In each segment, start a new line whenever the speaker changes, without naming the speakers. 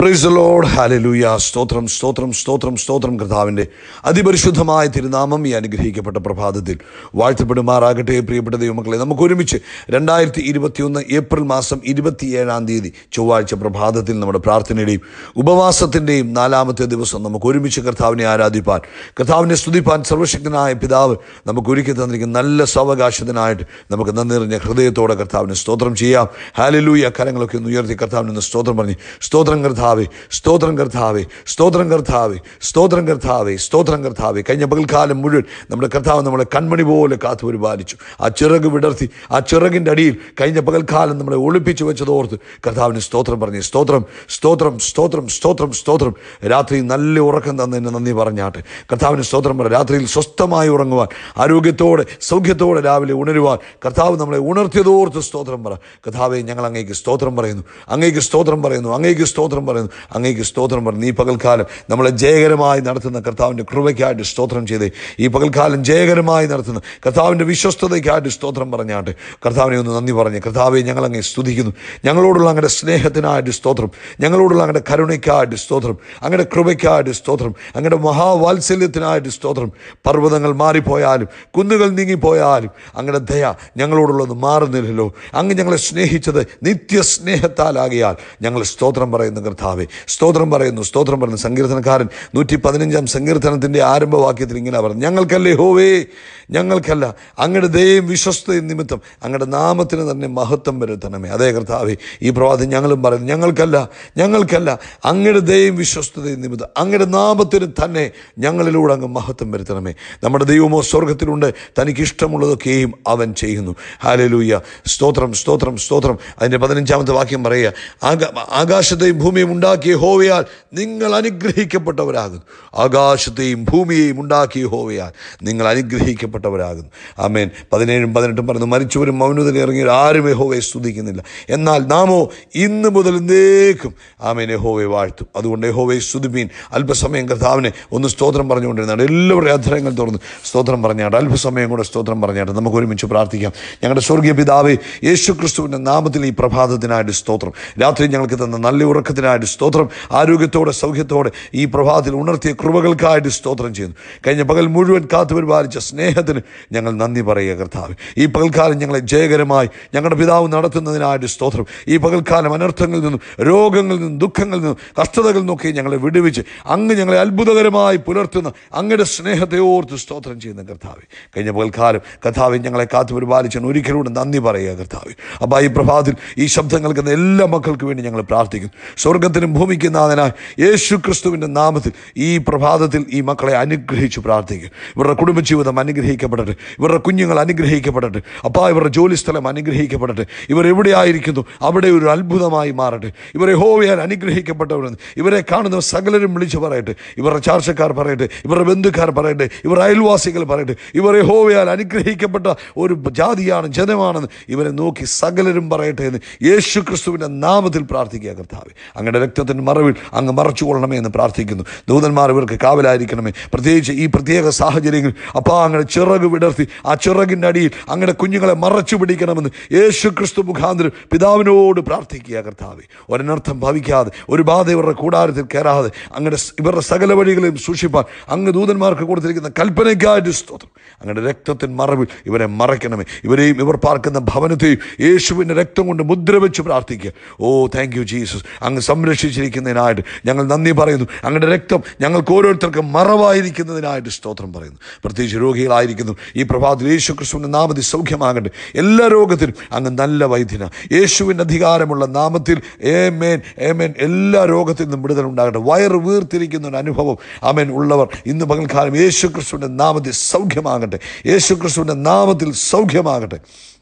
price load hallelujah സ്തോത്രം സ്തോത്രം സ്തോത്രം സ്തോത്രം കർത്താവിൻ്റെ അതിപരിശുദ്ധമായ തിരുനാമം ഈ അനുഗ്രഹിക്കപ്പെട്ട പ്രഭാതത്തിൽ വാഴ്ത്തപ്പെടുമാറാകട്ടെ പ്രിയപ്പെട്ട ദൈവമക്കളെ നമുക്ക് ഒരുമിച്ച് രണ്ടായിരത്തി ഇരുപത്തിയൊന്ന് ഏപ്രിൽ മാസം ഇരുപത്തിയേഴാം തീയതി ചൊവ്വാഴ്ച പ്രഭാതത്തിൽ നമ്മുടെ പ്രാർത്ഥനയുടെയും ഉപവാസത്തിൻ്റെയും നാലാമത്തെ ദിവസം നമുക്ക് ഒരുമിച്ച് കർത്താവിനെ ആരാധിപ്പാൻ കർത്താവിനെ സ്തുതിപ്പാൻ സർവശക്തനായ പിതാവ് നമുക്ക് ഒരുക്കി തന്നിരിക്കുന്ന നല്ല സാവകാശത്തിനായിട്ട് നമുക്ക് നന്ദി നിറഞ്ഞ ഹൃദയത്തോടെ കർത്താവിന് സ്തോത്രം ചെയ്യാം ഹാലലൂയ കരങ്ങളൊക്കെ ഒന്ന് ഉയർത്തി കർത്താവിന് ഒന്ന് സ്തോത്രം പറഞ്ഞ് സ്തോത്രം കർത്താവേ സ്തോത്രം കർത്താവേ സ്തോത്രം കർത്താവേ സ്തോത്രം കർത്താവേ സ്തോത്രം കർത്താവേ കഴിഞ്ഞ പകൽക്കാലം മുഴുവൻ നമ്മുടെ കർത്താവ് നമ്മളെ കൺമണി പോലെ കാത്തു പരിപാലിച്ചു ആ ചിറക് വിടർത്തി ആ ചിറകിൻ്റെ അടിയിൽ കഴിഞ്ഞ പകൽക്കാലം നമ്മളെ ഒളിപ്പിച്ചു വെച്ചതോർത്ത് കർത്താവിന് സ്തോത്രം പറഞ്ഞ് സ്തോത്രം സ്തോത്രം സ്തോത്രം സ്തോത്രം സ്തോത്രം രാത്രി നല്ല ഉറക്കം തന്നതിന് നന്ദി പറഞ്ഞാട്ടെ കർത്താവിന് സ്തോത്രം പറ രാത്രിയിൽ സ്വസ്ഥമായി ഉറങ്ങുവാൻ ആരോഗ്യത്തോടെ സൗഖ്യത്തോടെ രാവിലെ ഉണരുവാൻ കർത്താവ് നമ്മളെ ഉണർത്തിയതോർത്ത് സ്തോത്രം പറ കർത്താവെ ഞങ്ങൾ അങ്ങേക്ക് സ്തോത്രം പറയുന്നു അങ്ങേക്ക് സ്തോത്രം പറയുന്നു അങ്ങേക്ക് സ്തോത്രം പറയുന്നു അങ്ങേക്ക് സ്തോത്രം പറയുന്നു ഈ പകൽക്കാലം നമ്മളെ ജയകരമായി നടത്തുന്ന കർത്താവിൻ്റെ കൃപയ്ക്കായിട്ട് സ്തോത്രം ചെയ്തേ ഈ പകൽക്കാലം ജയകരമായി നടത്തുന്ന കർത്താവിൻ്റെ വിശ്വസ്തതയ്ക്കായിട്ട് സ്തോത്രം പറഞ്ഞാട്ട് കർത്താവിനെ ഒന്ന് നന്ദി പറഞ്ഞ് കർത്താവെ ഞങ്ങൾ അങ്ങേ സ്തുതിക്കുന്നു ഞങ്ങളോടുള്ള അങ്ങയുടെ സ്നേഹത്തിനായിട്ട് സ്തോത്രം ഞങ്ങളോടുള്ള അങ്ങയുടെ കരുണയ്ക്കായിട്ട് സ്തോത്രം അങ്ങയുടെ കൃപയ്ക്കായിട്ട് സ്തോത്രം അങ്ങയുടെ മഹാവാത്സല്യത്തിനായിട്ട് സ്തോത്രം പർവ്വതങ്ങൾ മാറിപ്പോയാലും കുന്നുകൾ നീങ്ങിപ്പോയാലും അങ്ങയുടെ ദയ ഞങ്ങളോടുള്ളത് മാറുന്നില്ലല്ലോ അങ്ങ് ഞങ്ങളെ സ്നേഹിച്ചത് നിത്യസ്നേഹത്താലാകിയാൽ ഞങ്ങൾ സ്തോത്രം പറയുന്നു കർത്താവെ സ്തോത്രം പറയുന്നു സ്തോത്രം പറയുന്നു സങ്കീർത്തനക്കാരൻ നൂറ്റി പതിനഞ്ചാം സങ്കീർത്തനത്തിൻ്റെ ആരംഭവാക്യത്തിൽ ഇങ്ങനെ പറഞ്ഞു ഞങ്ങൾക്കല്ലേ ഹോവേ ഞങ്ങൾക്കല്ല അങ്ങയുടെ ദയയും വിശ്വസ്തയും നിമിത്തം അങ്ങയുടെ നാമത്തിന് തന്നെ മഹത്വം വരുത്തണമേ അതേ കർത്താവെ ഈ പ്രവാദം ഞങ്ങളും പറയുന്നു ഞങ്ങൾക്കല്ല ഞങ്ങൾക്കല്ല അങ്ങയുടെ ദയയും വിശ്വസ്തതയും നിമിത്തം അങ്ങയുടെ നാമത്തിന് തന്നെ ഞങ്ങളിലൂടെ അങ്ങ് മഹത്വം വരുത്തണമേ നമ്മുടെ ദൈവമോ സ്വർഗത്തിലുണ്ട് തനിക്ക് ഇഷ്ടമുള്ളതൊക്കെയും അവൻ ചെയ്യുന്നു ഹാലലൂയ സ്തോത്രം സ്തോത്രം സ്തോത്രം അതിൻ്റെ പതിനഞ്ചാമത്തെ വാക്യം പറയുക ആകാ ആകാശത്തെയും ഭൂമിയും ഉണ്ടാക്കിയ ഹോവയാൽ നിങ്ങൾ അനുഗ്രഹിക്കപ്പെട്ടവരാകുന്നു ആകാശത്തെയും ഭൂമിയെയും ഉണ്ടാക്കിയ ഹോവയാൽ നിങ്ങൾ അനുഗ്രഹിക്കപ്പെട്ടവരാകുന്നു ആമേൻ പതിനേഴും പതിനെട്ടും പറഞ്ഞു മരിച്ചവരും മൗനത്തിൽ ഇറങ്ങിയ ആരും യഹോവയെ സ്തുതിക്കുന്നില്ല എന്നാൽ നാമോ ഇന്ന് മുതൽ എന്നേക്കും ആമേൻ യഹോവയെ വാഴ്ത്തും അതുകൊണ്ട് യഹോവയെ സ്തുതിപ്പീൻ അല്പസമയം കർത്താവിനെ ഒന്ന് സ്തോത്രം പറഞ്ഞുകൊണ്ടിരുന്നാണ് എല്ലാവരുടെയും അധരങ്ങൾ തുറന്ന് സ്തോത്രം പറഞ്ഞാട്ട് അല്പസമയം കൂടെ സ്തോത്രം പറഞ്ഞാട്ട് നമുക്ക് ഒരുമിച്ച് പ്രാർത്ഥിക്കാം ഞങ്ങളുടെ സ്വർഗീയ പിതാവേ യേശു ക്രിസ്തുവിൻ്റെ നാമത്തിൽ ഈ പ്രഭാതത്തിനായിട്ട് സ്തോത്രം രാത്രി ഞങ്ങൾക്ക് തന്ന നല്ല ഉറക്കത്തിനായിട്ട് സ്തോത്രം ആരോഗ്യത്തോടെ സൗഖ്യത്തോടെ ഈ പ്രഭാതത്തിൽ ഉണർത്തിയ കൃപകൾക്കായിട്ട് സ്തോത്രം ചെയ്യുന്നു കഴിഞ്ഞ പകൽ മുഴുവൻ കാത്തു പരിപാലിച്ച സ്നേഹത്തിന് ഞങ്ങൾ നന്ദി പറയുക കർത്താവ് ഈ പകൽക്കാലം ഞങ്ങളെ ജയകരമായി ഞങ്ങളുടെ പിതാവ് നടത്തുന്നതിനായിട്ട് സ്തോത്രം ഈ പകൽക്കാലം അനർത്ഥങ്ങളിൽ നിന്നും രോഗങ്ങളിൽ നിന്നും ദുഃഖങ്ങളിൽ നിന്നും കഷ്ടതകളിൽ നിന്നൊക്കെ ഞങ്ങളെ വിടുവിച്ച് അങ്ങ് ഞങ്ങളെ അത്ഭുതകരമായി പുലർത്തുന്ന അങ്ങയുടെ സ്നേഹത്തെ ഓർത്ത് സ്തോത്രം ചെയ്യുന്ന കർത്താവ് കഴിഞ്ഞ പകൽക്കാലം കർത്താവ് ഞങ്ങളെ കാത്തു പരിപാലിച്ചാണ് ഒരിക്കലൂടെ നന്ദി പറയുക കർത്താവ് അപ്പോൾ ഈ പ്രഭാതത്തിൽ ഈ ശബ്ദം കേൾക്കുന്ന എല്ലാ മക്കൾക്ക് വേണ്ടി ഞങ്ങൾ പ്രാർത്ഥിക്കുന്നു സ്വർഗത്തിനും ഭൂമിക്കും നാഥനായ യേശു ക്രിസ്തുവിൻ്റെ നാമത്തിൽ ഈ പ്രഭാതത്തിൽ ഈ മക്കളെ അനുഗ്രഹിച്ച് പ്രാർത്ഥിക്കും ഇവരുടെ കുടുംബജീവിതം അനുഗ്രഹിക്കപ്പെടട്ടെ ഇവരുടെ കുഞ്ഞുങ്ങൾ അനുഗ്രഹിക്കപ്പെടട്ടെ അപ്പോൾ ഇവരുടെ ജോലിസ്ഥലം അനുഗ്രഹിക്കപ്പെടട്ടെ ഇവർ എവിടെയായിരിക്കുന്നു അവിടെ ഒരു അത്ഭുതമായി മാറട്ടെ ഇവരെ ഹോവിയാൽ അനുഗ്രഹിക്കപ്പെട്ടവരെന്ന് ഇവരെ കാണുന്ന സകലരും വിളിച്ചു പറയട്ടെ ഇവരുടെ ചാർച്ചക്കാർ പറയട്ടെ ഇവരുടെ ബന്ധുക്കാർ പറയട്ടെ ഇവരുടെ അയൽവാസികൾ പറയട്ടെ ഇവരെ ഹോവയാൽ അനുഗ്രഹിക്കപ്പെട്ട ഒരു ജാതിയാണ് ജനമാണെന്ന് ഇവരെ നോക്കി സകലരും പറയട്ടെ എന്ന് യേശു ക്രിസ്തുവിൻ്റെ നാമത്തിൽ പ്രാർത്ഥിക്കുക കർത്താവ് അങ്ങയുടെ രക്തത്തിൻ്റെ മറവിൽ അങ്ങ് മറച്ചു കൊള്ളണമേ എന്ന് പ്രാർത്ഥിക്കുന്നു ദൂതന്മാർ ഇവർക്ക് കാവലായിരിക്കണമേ പ്രത്യേകിച്ച് ഈ പ്രത്യേക സാഹചര്യങ്ങളിൽ അപ്പോൾ അങ്ങയുടെ ചിറക് വിടർത്തി ആ ചിറകിൻ്റെ അടിയിൽ അങ്ങയുടെ കുഞ്ഞുങ്ങളെ മറച്ചു പിടിക്കണമെന്ന് യേശു ക്രിസ്തു മുഖാന്തരം പിതാവിനോട് പ്രാർത്ഥിക്കുക കർത്താവ് ഒരനർത്ഥം ഭവിക്കാതെ ഒരു ബാധ ഇവരുടെ കൂടാരത്തിൽ കയറാതെ അങ്ങയുടെ ഇവരുടെ സകല വഴികളെയും സൂക്ഷിപ്പാൻ അങ്ങ് ദൂതന്മാർക്ക് കൊടുത്തിരിക്കുന്ന കൽപ്പനയ്ക്കായിട്ട് സ്തോത്രം അങ്ങയുടെ രക്തത്തിൻ മറവിൽ ഇവരെ മറയ്ക്കണമേ ഇവരെയും ഇവർ പാർക്കുന്ന ഭവനത്തെയും യേശുവിൻ്റെ രക്തം കൊണ്ട് മുദ്ര വെച്ച് പ്രാർത്ഥിക്കുക ഓ താങ്ക് യു ജീസസ് അങ്ങ് സംരക്ഷിച്ചിരിക്കുന്നതിനായിട്ട് ഞങ്ങൾ നന്ദി പറയുന്നു അങ്ങയുടെ രക്തം ഞങ്ങൾക്ക് ഓരോരുത്തർക്കും മറവായിരിക്കുന്നതിനായിട്ട് സ്തോത്രം പറയുന്നു പ്രത്യേകിച്ച് രോഗികളായിരിക്കുന്നു ഈ പ്രഭാതത്തിൽ യേശു ക്രിസ്തുവിൻ്റെ നാമത്തിൽ സൗഖ്യമാകട്ടെ എല്ലാ രോഗത്തിനും അങ്ങ് നല്ല വൈദ്യന യേശുവിൻ്റെ അധികാരമുള്ള നാമത്തിൽ ഏമേൻ ഏമേൻ എല്ലാ രോഗത്തിൽ നിന്നും വിടുതൽ ഉണ്ടാകട്ടെ വയറ് വീർത്തിരിക്കുന്ന ഒരു അനുഭവം അമേൻ ഉള്ളവർ ഇന്ന് പകൽക്കാലം യേശു ക്രിസ്തുവിൻ്റെ നാമത്തിൽ സൗഖ്യമാകട്ടെ യേശു ക്രിസ്തുവിൻ്റെ നാമത്തിൽ സൗഖ്യമാകട്ടെ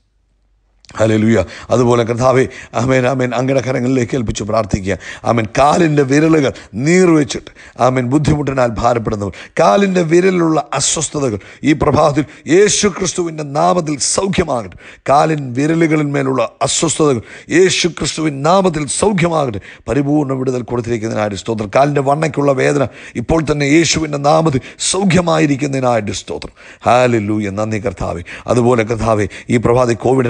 ഹലലുയ അതുപോലെ കർത്താവെ ആമേൻ ആമേൻ അങ്ങയുടെ കരങ്ങളിലേക്ക് ഏൽപ്പിച്ച് പ്രാർത്ഥിക്കുക ആമേൻ കാലിൻ്റെ വിരലുകൾ നീർവെച്ചിട്ട് ആമേൻ ബുദ്ധിമുട്ടിനാൽ ഭാരപ്പെടുന്നവർ കാലിൻ്റെ വിരലിലുള്ള അസ്വസ്ഥതകൾ ഈ പ്രഭാതത്തിൽ യേശു ക്രിസ്തുവിൻ്റെ നാമത്തിൽ സൗഖ്യമാകട്ടെ കാലിൻ വിരലുകളിന്മേലുള്ള അസ്വസ്ഥതകൾ യേശു ക്രിസ്തുവിൻ നാമത്തിൽ സൗഖ്യമാകട്ടെ പരിപൂർണ്ണ വിടുതൽ കൊടുത്തിരിക്കുന്നതിനായിട്ട് സ്തോത്രം കാലിൻ്റെ വണ്ണയ്ക്കുള്ള വേദന ഇപ്പോൾ തന്നെ യേശുവിൻ്റെ നാമത്തിൽ സൗഖ്യമായിരിക്കുന്നതിനായിട്ട് സ്തോത്രം ഹാലലൂയ നന്ദി കർത്താവെ അതുപോലെ കർത്താവെ ഈ പ്രഭാതി കോവിഡിനാൽ ഭാരം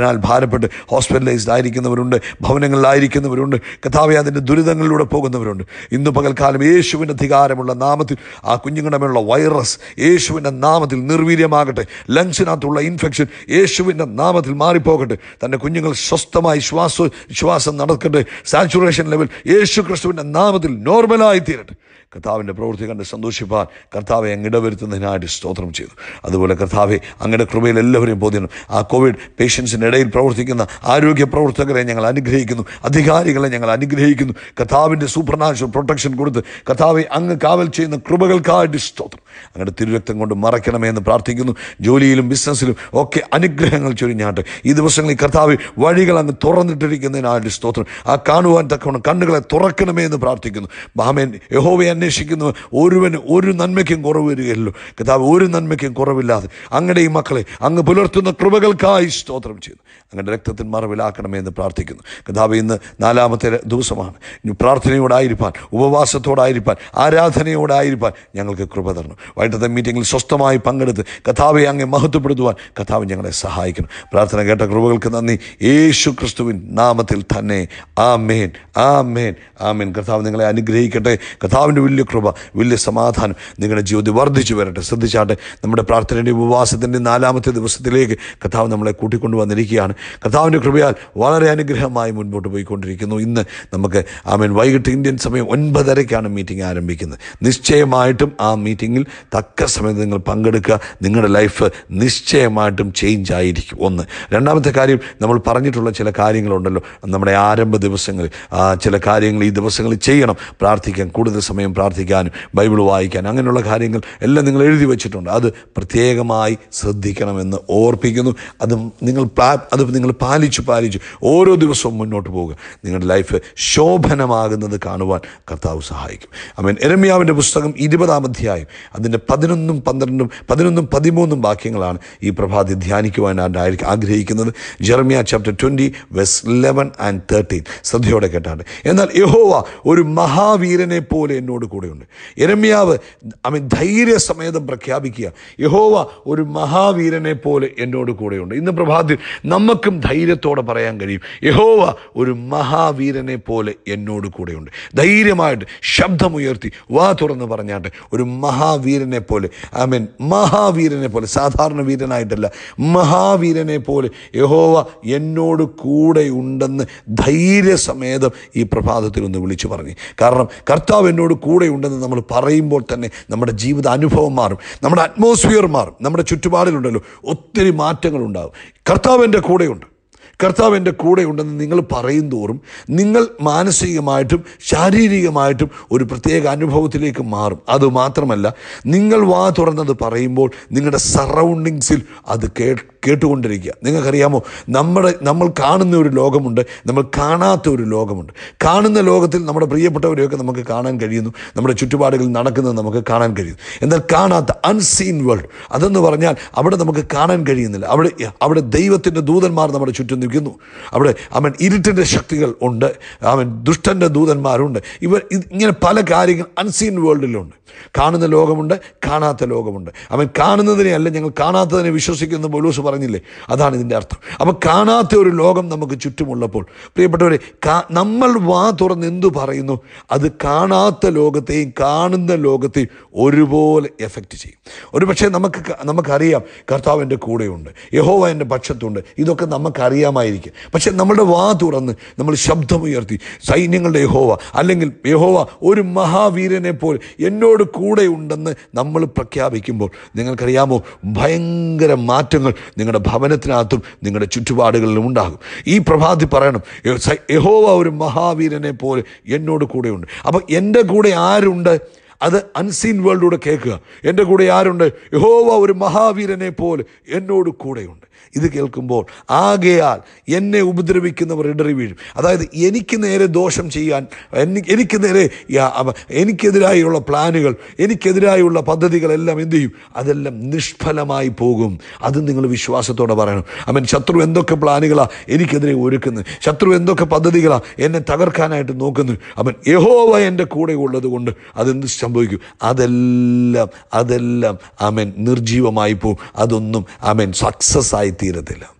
ഭാരപ്പെട്ട് ഹോസ്പിറ്റലൈസ്ഡ് ആയിരിക്കുന്നവരുണ്ട് ഭവനങ്ങളിലായിരിക്കുന്നവരുണ്ട് കഥാവെ അതിൻ്റെ ദുരിതങ്ങളിലൂടെ പോകുന്നവരുണ്ട് ഇന്ന് പകൽക്കാലം യേശുവിൻ്റെ അധികാരമുള്ള നാമത്തിൽ ആ കുഞ്ഞുങ്ങളുടെ മേലുള്ള വൈറസ് യേശുവിൻ്റെ നാമത്തിൽ നിർവീര്യമാകട്ടെ ലങ്സിനകത്തുള്ള ഇൻഫെക്ഷൻ യേശുവിൻ്റെ നാമത്തിൽ മാറിപ്പോകട്ടെ തൻ്റെ കുഞ്ഞുങ്ങൾ സ്വസ്ഥമായി ശ്വാസ ശ്വാസം നടക്കട്ടെ സാച്ചുറേഷൻ ലെവൽ യേശു ക്രിസ്തുവിൻ്റെ നാമത്തിൽ നോർമലായി തീരട്ടെ കർത്താവിൻ്റെ പ്രവൃത്തി കണ്ട് സന്തോഷിപ്പാൻ കർത്താവെ അങ്ങ് ഇടവരുത്തുന്നതിനായിട്ട് സ്തോത്രം ചെയ്തു അതുപോലെ കർത്താവെ അങ്ങയുടെ കൃപയിൽ എല്ലാവരെയും ബോധ്യണം ആ കോവിഡ് പേഷ്യൻസിൻ്റെ ഇടയിൽ പ്രവർത്തിക്കുന്ന ആരോഗ്യ പ്രവർത്തകരെ ഞങ്ങൾ അനുഗ്രഹിക്കുന്നു അധികാരികളെ ഞങ്ങൾ അനുഗ്രഹിക്കുന്നു കർത്താവിൻ്റെ സൂപ്പർ നാച്ചുറൽ പ്രൊട്ടക്ഷൻ കൊടുത്ത് കർത്താവെ അങ്ങ് കാവൽ ചെയ്യുന്ന കൃപകൾക്കായിട്ട് സ്തോത്രം അങ്ങയുടെ തിരുരക്തം കൊണ്ട് മറയ്ക്കണമേ എന്ന് പ്രാർത്ഥിക്കുന്നു ജോലിയിലും ബിസിനസ്സിലും ഒക്കെ അനുഗ്രഹങ്ങൾ ചൊരിഞ്ഞാട്ട് ഈ ദിവസങ്ങളിൽ കർത്താവ് വഴികൾ അങ്ങ് തുറന്നിട്ടിരിക്കുന്നതിനായിട്ട് സ്തോത്രം ആ കാണുവാൻ തക്കവണ്ണം കണ്ണുകളെ തുറക്കണമേ എന്ന് പ്രാർത്ഥിക്കുന്നു ബാമേൻ യഹോവയെ അന്വേഷിക്കുന്നു ഒരുവന് ഒരു നന്മയ്ക്കും കുറവ് വരികയല്ലോ കർത്താവ് ഒരു നന്മയ്ക്കും കുറവില്ലാതെ അങ്ങയുടെ ഈ മക്കളെ അങ്ങ് പുലർത്തുന്ന കൃപകൾക്കായി സ്തോത്രം ചെയ്തു അങ്ങയുടെ രക്തത്തിൽ മറവിലാക്കണമേ എന്ന് പ്രാർത്ഥിക്കുന്നു കർത്താവ് ഇന്ന് നാലാമത്തെ ദിവസമാണ് ഇനി പ്രാർത്ഥനയോടായിരിക്കാൻ ഉപവാസത്തോടായിരിക്കാൻ ആരാധനയോടായിരിക്കാൻ ഞങ്ങൾക്ക് കൃപ തരണം വൈകിട്ടത്തെ മീറ്റിങ്ങിൽ സ്വസ്ഥമായി പങ്കെടുത്ത് കഥാവെ അങ്ങെ മഹത്വപ്പെടുത്തുവാൻ കഥാവ് ഞങ്ങളെ സഹായിക്കണം പ്രാർത്ഥന കേട്ട കൃപകൾക്ക് നന്ദി യേശു ക്രിസ്തുവിൻ നാമത്തിൽ തന്നെ ആമേൻ ആമേൻ ആമേൻ കർത്താവ് നിങ്ങളെ അനുഗ്രഹിക്കട്ടെ കർത്താവിൻ്റെ വലിയ കൃപ വലിയ സമാധാനം നിങ്ങളുടെ ജീവിതത്തിൽ വർദ്ധിച്ചു വരട്ടെ ശ്രദ്ധിച്ചാട്ടെ നമ്മുടെ പ്രാർത്ഥനയുടെ ഉപവാസത്തിൻ്റെ നാലാമത്തെ ദിവസത്തിലേക്ക് കർത്താവ് നമ്മളെ കൂട്ടിക്കൊണ്ടു വന്നിരിക്കുകയാണ് കർത്താവിൻ്റെ കൃപയാൽ വളരെ അനുഗ്രഹമായി മുൻപോട്ട് പോയിക്കൊണ്ടിരിക്കുന്നു ഇന്ന് നമുക്ക് ആമേൻ വൈകിട്ട് ഇന്ത്യൻ സമയം ഒൻപതരയ്ക്കാണ് മീറ്റിംഗ് ആരംഭിക്കുന്നത് നിശ്ചയമായിട്ടും ആ മീറ്റിങ്ങിൽ തക്ക സമയത്ത് നിങ്ങൾ പങ്കെടുക്കുക നിങ്ങളുടെ ലൈഫ് നിശ്ചയമായിട്ടും ചേഞ്ച് ആയിരിക്കും ഒന്ന് രണ്ടാമത്തെ കാര്യം നമ്മൾ പറഞ്ഞിട്ടുള്ള ചില കാര്യങ്ങളുണ്ടല്ലോ നമ്മുടെ ആരംഭ ദിവസങ്ങളിൽ ആ ചില കാര്യങ്ങൾ ഈ ദിവസങ്ങളിൽ ചെയ്യണം പ്രാർത്ഥിക്കാൻ കൂടുതൽ സമയം പ്രാർത്ഥിക്കാനും ബൈബിൾ വായിക്കാൻ അങ്ങനെയുള്ള കാര്യങ്ങൾ എല്ലാം നിങ്ങൾ എഴുതി വെച്ചിട്ടുണ്ട് അത് പ്രത്യേകമായി ശ്രദ്ധിക്കണമെന്ന് ഓർപ്പിക്കുന്നു അത് നിങ്ങൾ പ്ലാ അത് നിങ്ങൾ പാലിച്ചു പാലിച്ചു ഓരോ ദിവസവും മുന്നോട്ട് പോവുക നിങ്ങളുടെ ലൈഫ് ശോഭനമാകുന്നത് കാണുവാൻ കർത്താവ് സഹായിക്കും അമേൻ എരമ്യാവിൻ്റെ പുസ്തകം ഇരുപതാം അധ്യായം അതിൻ്റെ പതിനൊന്നും പന്ത്രണ്ടും പതിനൊന്നും പതിമൂന്നും വാക്യങ്ങളാണ് ഈ പ്രഭാതി ധ്യാനിക്കുവാനായിട്ട് ആയിരിക്കും ആഗ്രഹിക്കുന്നത് Jeremiah chapter twenty verse eleven and thirteen ശ്രദ്ധയോടെ കേട്ടാണ് എന്നാൽ യഹോവ ഒരു മഹാവീരനെ പോലെ എന്നോട് കൂടെയുണ്ട് എരമ്യാവ് അവൻ ധൈര്യസമേതം പ്രഖ്യാപിക്കുക യഹോവ ഒരു മഹാവീരനെ പോലെ എന്നോട് കൂടെയുണ്ട് ഇന്ന് പ്രഭാതത്തിൽ നമുക്കും ധൈര്യത്തോടെ പറയാൻ കഴിയും യഹോവ ഒരു മഹാവീരനെ പോലെ എന്നോട് കൂടെയുണ്ട് ധൈര്യമായിട്ട് ശബ്ദമുയർത്തി വാ തുറന്ന് പറഞ്ഞാട്ട് ഒരു മഹാവീരനെ പോലെ ഐ മീൻ മഹാവീരനെ പോലെ സാധാരണ വീരനായിട്ടല്ല മഹാവീരനെ പോലെ യഹോവ എന്നോട് കൂടെ ഉണ്ടെന്ന് ധൈര്യസമേതം ഈ പ്രഭാതത്തിൽ ഒന്ന് വിളിച്ചു പറഞ്ഞു കാരണം കർത്താവ് എന്നോട് കൂടെ ഉണ്ടെന്ന് നമ്മൾ പറയുമ്പോൾ തന്നെ നമ്മുടെ ജീവിത അനുഭവം മാറും നമ്മുടെ അറ്റ്മോസ്ഫിയർ മാറും നമ്മുടെ ചുറ്റുപാടിലുണ്ടല്ലോ ഒത്തിരി മാറ്റങ്ങൾ ഉണ്ടാകും കർത്താവ് എൻ്റെ കൂടെയുണ്ട് കർത്താവ് എൻ്റെ കൂടെ ഉണ്ടെന്ന് നിങ്ങൾ പറയും തോറും നിങ്ങൾ മാനസികമായിട്ടും ശാരീരികമായിട്ടും ഒരു പ്രത്യേക അനുഭവത്തിലേക്ക് മാറും അതുമാത്രമല്ല നിങ്ങൾ വാ തുറന്നത് പറയുമ്പോൾ നിങ്ങളുടെ സറൗണ്ടിങ്സിൽ അത് കേ കേട്ടുകൊണ്ടിരിക്കുക നിങ്ങൾക്കറിയാമോ നമ്മുടെ നമ്മൾ കാണുന്ന ഒരു ലോകമുണ്ട് നമ്മൾ കാണാത്ത ഒരു ലോകമുണ്ട് കാണുന്ന ലോകത്തിൽ നമ്മുടെ പ്രിയപ്പെട്ടവരെയൊക്കെ നമുക്ക് കാണാൻ കഴിയുന്നു നമ്മുടെ ചുറ്റുപാടുകളിൽ നടക്കുന്നത് നമുക്ക് കാണാൻ കഴിയുന്നു എന്നാൽ കാണാത്ത അൺസീൻ വേൾഡ് അതെന്ന് പറഞ്ഞാൽ അവിടെ നമുക്ക് കാണാൻ കഴിയുന്നില്ല അവിടെ അവിടെ ദൈവത്തിൻ്റെ ദൂതന്മാർ നമ്മുടെ ചുറ്റും നിൽക്കുന്നു അവിടെ അവൻ ഇരുട്ടിൻ്റെ ശക്തികൾ ഉണ്ട് അവൻ ദുഷ്ടൻ്റെ ദൂതന്മാരുണ്ട് ഇവർ ഇത് ഇങ്ങനെ പല കാര്യങ്ങൾ അൺസീൻ വേൾഡിലുണ്ട് കാണുന്ന ലോകമുണ്ട് കാണാത്ത ലോകമുണ്ട് അവൻ കാണുന്നതിനെ അല്ല ഞങ്ങൾ കാണാത്തതിനെ വിശ്വസിക്കുന്ന ബൊലൂസ് പറഞ്ഞില്ലേ അതാണ് ഇതിൻ്റെ അർത്ഥം അപ്പോൾ കാണാത്ത ഒരു ലോകം നമുക്ക് ചുറ്റുമുള്ളപ്പോൾ പ്രിയപ്പെട്ടവരെ കാ- നമ്മൾ വാ തുറന്ന് എന്തു പറയുന്നു അത് കാണാത്ത ലോകത്തെയും കാണുന്ന ലോകത്തെയും ഒരുപോലെ എഫക്റ്റ് ചെയ്യും ഒരു പക്ഷേ നമുക്ക് ക- നമുക്കറിയാം കർത്താവ് എൻ്റെ കൂടെയുണ്ട് യഹോവ എൻ്റെ പക്ഷത്തുണ്ട് ഇതൊക്കെ നമുക്കറിയാമായിരിക്കും പക്ഷേ നമ്മുടെ വാ തുറന്ന് നമ്മൾ ശബ്ദമുയർത്തി സൈന്യങ്ങളുടെ യഹോവ അല്ലെങ്കിൽ യഹോവ ഒരു മഹാവീരനെ പോലെ എന്നോട് കൂടെ ഉണ്ടെന്ന് നമ്മൾ പ്രഖ്യാപിക്കുമ്പോൾ നിങ്ങൾക്കറിയാമോ ഭയങ്കര മാറ്റങ്ങൾ നിങ്ങളുടെ ഭവനത്തിനകത്തും നിങ്ങളുടെ ചുറ്റുപാടുകളിലും ഉണ്ടാകും ഈ പ്രഭാതി പറയണം യ- സ- യഹോവ ഒരു മഹാവീരനെ പോലെ എന്നോട് കൂടെയുണ്ട് അപ്പോൾ എൻ്റെ കൂടെ ആരുണ്ട് അത് അൺസീൻ വേൾഡിലൂടെ കേൾക്കുക എൻ്റെ കൂടെ ആരുണ്ട് യഹോവ ഒരു മഹാവീരനെ പോലെ എന്നോട് കൂടെയുണ്ട് ഇത് കേൾക്കുമ്പോൾ ആകയാൽ എന്നെ ഉപദ്രവിക്കുന്നവർ ഇടറി വീഴും അതായത് എനിക്ക് നേരെ ദോഷം ചെയ്യാൻ എനി- എനിക്ക് നേരെ യാ- അവ- എനിക്കെതിരായുള്ള പ്ലാനുകൾ എനിക്കെതിരായുള്ള പദ്ധതികളെല്ലാം എന്ത് ചെയ്യും അതെല്ലാം നിഷ്ഫലമായി പോകും അത് നിങ്ങൾ വിശ്വാസത്തോടെ പറയണം അവൻ ശത്രു എന്തൊക്കെ പ്ലാനുകളാണ് എനിക്കെതിരെ ഒരുക്കുന്നത് ശത്രു എന്തൊക്കെ പദ്ധതികളാണ് എന്നെ തകർക്കാനായിട്ട് നോക്കുന്നത് അവൻ യഹോവ എൻ്റെ കൂടെ ഉള്ളത് കൊണ്ട് അതെന്ത് സംഭവിക്കും അതെല്ലാം അതെല്ലാം അവൻ നിർജീവമായി പോവും അതൊന്നും അവൻ സക്സസ് ആയി തീരത്തില്ല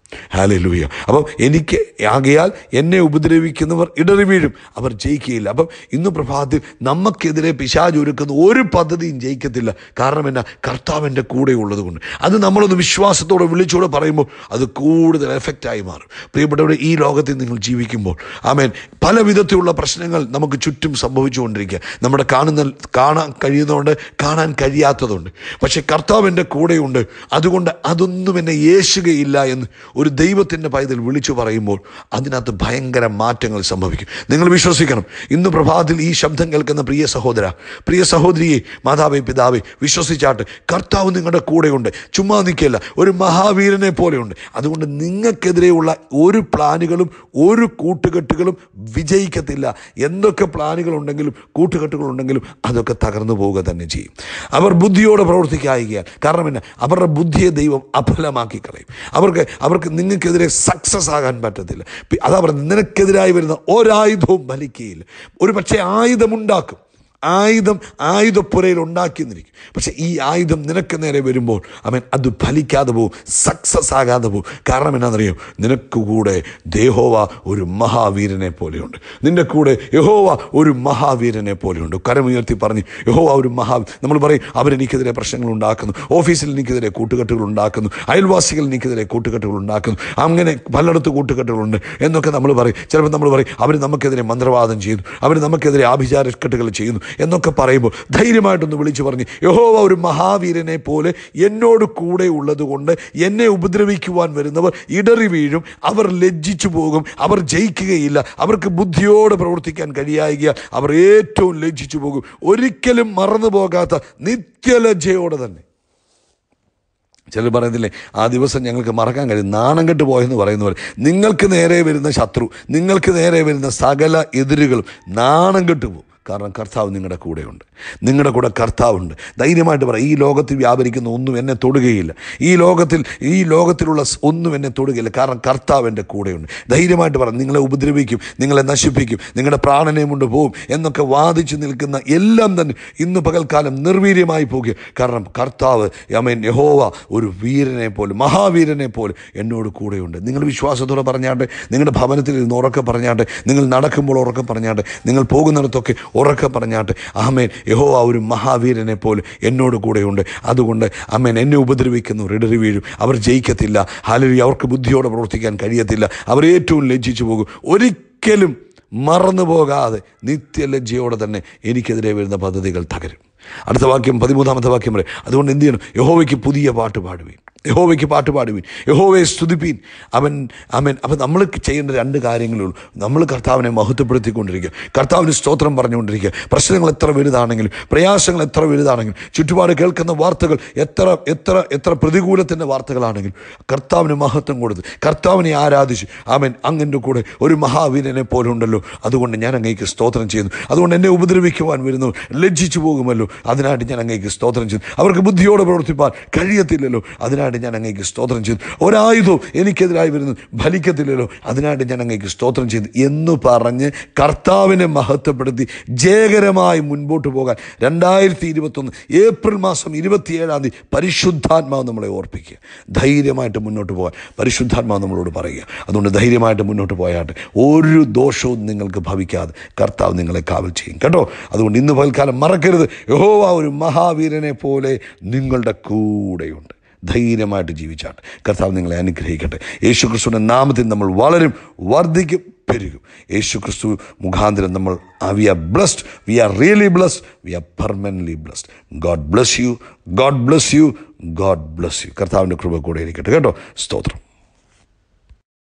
ഹാലലൂയ അപ്പം എനിക്ക് ആകയാൽ എന്നെ ഉപദ്രവിക്കുന്നവർ ഇടറി വീഴും അവർ ജയിക്കുകയില്ല അപ്പം ഇന്ന് പ്രഭാതത്തിൽ നമുക്കെതിരെ പിശാജ് ഒരുക്കുന്ന ഒരു പദ്ധതിയും ജയിക്കത്തില്ല കാരണം എന്നാ കർത്താവിൻ്റെ കൂടെ ഉള്ളത് കൊണ്ട് അത് നമ്മളൊന്ന് വിശ്വാസത്തോടെ വിളിച്ചോടെ പറയുമ്പോൾ അത് കൂടുതൽ എഫക്റ്റായി മാറും പ്രിയപ്പെട്ടവരെ ഈ ലോകത്തിൽ നിങ്ങൾ ജീവിക്കുമ്പോൾ ആമേൻ പല വിധത്തിലുള്ള പ്രശ്നങ്ങൾ നമുക്ക് ചുറ്റും സംഭവിച്ചുകൊണ്ടിരിക്കുക നമ്മുടെ കാണുന്ന കാണാൻ കഴിയുന്നതുകൊണ്ട് കാണാൻ കഴിയാത്തതുണ്ട് പക്ഷേ കർത്താവിൻ്റെ കൂടെയുണ്ട് അതുകൊണ്ട് അതൊന്നും എന്നെ യേശുകയില്ല എന്ന് ഒരു ദൈവത്തിൻ്റെ പൈതൽ വിളിച്ചു പറയുമ്പോൾ അതിനകത്ത് ഭയങ്കര മാറ്റങ്ങൾ സംഭവിക്കും നിങ്ങൾ വിശ്വസിക്കണം ഇന്ന് പ്രഭാതത്തിൽ ഈ ശബ്ദം കേൾക്കുന്ന പ്രിയ സഹോദര പ്രിയ സഹോദരിയെ മാതാവേ പിതാവേ വിശ്വസിച്ചാട്ട് കർത്താവ് നിങ്ങളുടെ കൂടെയുണ്ട് ചുമ്മാ നിൽക്കില്ല ഒരു മഹാവീരനെ പോലെയുണ്ട് അതുകൊണ്ട് നിങ്ങൾക്കെതിരെയുള്ള ഒരു പ്ലാനുകളും ഒരു കൂട്ടുകെട്ടുകളും വിജയിക്കത്തില്ല എന്തൊക്കെ പ്ലാനുകളുണ്ടെങ്കിലും കൂട്ടുകെട്ടുകളുണ്ടെങ്കിലും അതൊക്കെ തകർന്നു പോവുക തന്നെ ചെയ്യും അവർ ബുദ്ധിയോടെ പ്രവർത്തിക്കായികയാൽ കാരണം എന്നാ അവരുടെ ബുദ്ധിയെ ദൈവം അഫലമാക്കി കളയും അവർക്ക് അവർക്ക് നിങ്ങൾക്കെതിരെ സക്സസ് ആകാൻ പറ്റത്തില്ല പി- അതാ പറയുന്നത് നിനക്കെതിരായി വരുന്ന ഒരായുധവും ഫലിക്കുകയില്ല ഒരു പക്ഷേ ആയുധമുണ്ടാക്കും ആയുധം ആയുധപ്പുരയിൽ ഉണ്ടാക്കിയെന്നിരിക്കും പക്ഷെ ഈ ആയുധം നിനക്ക് നേരെ വരുമ്പോൾ അവൻ അത് ഫലിക്കാതെ പോവും സക്സസ് ആകാതെ പോവും കാരണം എന്നാണെന്നറിയോ നിനക്ക് കൂടെ ദേഹോവ ഒരു മഹാവീരനെ പോലെയുണ്ട് നിന്റെ കൂടെ യഹോവ ഒരു മഹാവീരനെ പോലെയുണ്ട് കരമുയർത്തി പറഞ്ഞ് യഹോവ ഒരു മഹാ നമ്മൾ പറയും അവരെനിക്കെതിരെ പ്രശ്നങ്ങൾ ഉണ്ടാക്കുന്നു ഓഫീസിൽ എനിക്കെതിരെ കൂട്ടുകെട്ടുകൾ ഉണ്ടാക്കുന്നു അയൽവാസികൾ എനിക്കെതിരെ കൂട്ടുകെട്ടുകൾ ഉണ്ടാക്കുന്നു അങ്ങനെ പലയിടത്ത് കൂട്ടുകെട്ടുകളുണ്ട് എന്നൊക്കെ നമ്മൾ പറയും ചിലപ്പോൾ നമ്മൾ പറയും അവർ നമുക്കെതിരെ മന്ത്രവാദം ചെയ്യുന്നു അവർ നമുക്കെതിരെ ആഭിചാരക്കെട്ടുകൾ ചെയ്യുന്നു എന്നൊക്കെ പറയുമ്പോൾ ധൈര്യമായിട്ടൊന്ന് വിളിച്ചു പറഞ്ഞ് യഹോവ ഒരു മഹാവീരനെ പോലെ എന്നോട് കൂടെ ഉള്ളതുകൊണ്ട് എന്നെ ഉപദ്രവിക്കുവാൻ വരുന്നവർ ഇടറി വീഴും അവർ ലജ്ജിച്ചു പോകും അവർ ജയിക്കുകയില്ല അവർക്ക് ബുദ്ധിയോടെ പ്രവർത്തിക്കാൻ കഴിയായിക അവർ ഏറ്റവും ലജ്ജിച്ചു പോകും ഒരിക്കലും മറന്നു പോകാത്ത നിത്യലജ്ജയോടെ തന്നെ ചിലർ പറയുന്നില്ലേ ആ ദിവസം ഞങ്ങൾക്ക് മറക്കാൻ കഴിയും നാണം കെട്ട് പോയെന്ന് പറയുന്നവർ നിങ്ങൾക്ക് നേരെ വരുന്ന ശത്രു നിങ്ങൾക്ക് നേരെ വരുന്ന സകല എതിരുകളും നാണം കെട്ട് പോകും കാരണം കർത്താവ് നിങ്ങളുടെ കൂടെയുണ്ട് നിങ്ങളുടെ കൂടെ കർത്താവുണ്ട് ധൈര്യമായിട്ട് പറ ഈ ലോകത്തിൽ വ്യാപരിക്കുന്ന ഒന്നും എന്നെ തൊടുകയില്ല ഈ ലോകത്തിൽ ഈ ലോകത്തിലുള്ള സ് ഒന്നും എന്നെ തൊടുകയില്ല കാരണം കർത്താവ് എൻ്റെ കൂടെയുണ്ട് ധൈര്യമായിട്ട് പറ നിങ്ങളെ ഉപദ്രവിക്കും നിങ്ങളെ നശിപ്പിക്കും നിങ്ങളുടെ പ്രാണനെ കൊണ്ട് പോകും എന്നൊക്കെ വാദിച്ചു നിൽക്കുന്ന എല്ലാം തന്നെ ഇന്ന് പകൽക്കാലം നിർവീര്യമായി പോകുക കാരണം കർത്താവ് അമേൻ യഹോവ ഒരു വീരനെ പോലെ മഹാവീരനെ പോലെ എന്നോട് കൂടെയുണ്ട് നിങ്ങൾ വിശ്വാസത്തോടെ പറഞ്ഞാണ്ട് നിങ്ങളുടെ ഭവനത്തിൽ ഇരുന്ന് ഉറക്കെ പറഞ്ഞാണ്ട് നിങ്ങൾ നടക്കുമ്പോൾ ഉറക്കെ പറഞ്ഞാണ്ട് നിങ്ങൾ പോകുന്നിടത്തൊക്കെ ഉറക്കെ പറഞ്ഞാട്ട് ആമേൻ യഹോവ ഒരു മഹാവീരനെ പോലെ എന്നോട് കൂടെയുണ്ട് അതുകൊണ്ട് അമ്മേൻ എന്നെ ഉപദ്രവിക്കുന്നവർ ഇടറി വീഴും അവർ ജയിക്കത്തില്ല ഹാലരി അവർക്ക് ബുദ്ധിയോടെ പ്രവർത്തിക്കാൻ കഴിയത്തില്ല അവർ ഏറ്റവും ലജ്ജിച്ചു പോകും ഒരിക്കലും മറന്നു പോകാതെ നിത്യലജ്ജയോടെ തന്നെ എനിക്കെതിരെ വരുന്ന പദ്ധതികൾ തകരും അടുത്ത വാക്യം പതിമൂന്നാമത്തെ വാക്യം പറയും അതുകൊണ്ട് എന്ത് ചെയ്യണം യഹോവയ്ക്ക് പുതിയ പാട്ട് പാടുവീൻ യഹോവയ്ക്ക് പാട്ട് പാടുവീൻ യഹോവയെ സ്തുതിപ്പീൻ അവൻ അവൻ അപ്പം നമ്മൾ ചെയ്യേണ്ട രണ്ട് കാര്യങ്ങളേ ഉള്ളൂ നമ്മൾ കർത്താവിനെ മഹത്വപ്പെടുത്തിക്കൊണ്ടിരിക്കുക കർത്താവിന് സ്തോത്രം പറഞ്ഞുകൊണ്ടിരിക്കുക പ്രശ്നങ്ങൾ എത്ര വലുതാണെങ്കിലും പ്രയാസങ്ങൾ എത്ര വലുതാണെങ്കിലും ചുറ്റുപാട് കേൾക്കുന്ന വാർത്തകൾ എത്ര എത്ര എത്ര പ്രതികൂലത്തിൻ്റെ വാർത്തകളാണെങ്കിലും കർത്താവിന് മഹത്വം കൊടുത്ത് കർത്താവിനെ ആരാധിച്ച് അവൻ അങ്ങൻ്റെ കൂടെ ഒരു മഹാവീരനെ പോലെ ഉണ്ടല്ലോ അതുകൊണ്ട് ഞാൻ അങ്ങേക്ക് സ്തോത്രം ചെയ്യുന്നു അതുകൊണ്ട് എന്നെ ഉപദ്രവിക്കുവാൻ വരുന്നു ലജ്ജിച്ചു പോകുമല്ലോ അതിനായിട്ട് ഞാൻ അങ്ങേക്ക് സ്തോത്രം ചെയ്തു അവർക്ക് ബുദ്ധിയോടെ പ്രവർത്തിപ്പാൻ കഴിയത്തില്ലല്ലോ അതിനായിട്ട് ഞാൻ അങ്ങേക്ക് സ്തോത്രം ചെയ്തു ഒരായുധവും എനിക്കെതിരായി വരുന്നു ഫലിക്കത്തില്ലല്ലോ അതിനായിട്ട് ഞാൻ അങ്ങേക്ക് സ്തോത്രം ചെയ്തു എന്ന് പറഞ്ഞ് കർത്താവിനെ മഹത്വപ്പെടുത്തി ജയകരമായി മുൻപോട്ട് പോകാൻ രണ്ടായിരത്തി ഇരുപത്തൊന്ന് ഏപ്രിൽ മാസം ഇരുപത്തിയേഴാം തീയതി പരിശുദ്ധാത്മാവ് നമ്മളെ ഓർപ്പിക്കുക ധൈര്യമായിട്ട് മുന്നോട്ട് പോകാൻ പരിശുദ്ധാത്മാവ് നമ്മളോട് പറയുക അതുകൊണ്ട് ധൈര്യമായിട്ട് മുന്നോട്ട് പോയാട്ട് ഒരു ദോഷവും നിങ്ങൾക്ക് ഭവിക്കാതെ കർത്താവ് നിങ്ങളെ കാവൽ ചെയ്യും കേട്ടോ അതുകൊണ്ട് ഇന്ന് പകൽക്കാലം മറക്കരുത് യഹോവ ഒരു മഹാവീരനെ പോലെ നിങ്ങളുടെ കൂടെയുണ്ട് ധൈര്യമായിട്ട് ജീവിച്ചാട്ട് കർത്താവ് നിങ്ങളെ അനുഗ്രഹിക്കട്ടെ യേശു ക്രിസ്തുവിൻ്റെ നാമത്തിൽ നമ്മൾ വളരും വർദ്ധിക്കും പെരുകും യേശു ക്രിസ്തു മുഖാന്തരം നമ്മൾ we are blessed we are really blessed we are permanently blessed God bless you God bless you God bless you കർത്താവിൻ്റെ കൃപ കൂടെ ഇരിക്കട്ടെ കേട്ടോ സ്തോത്രം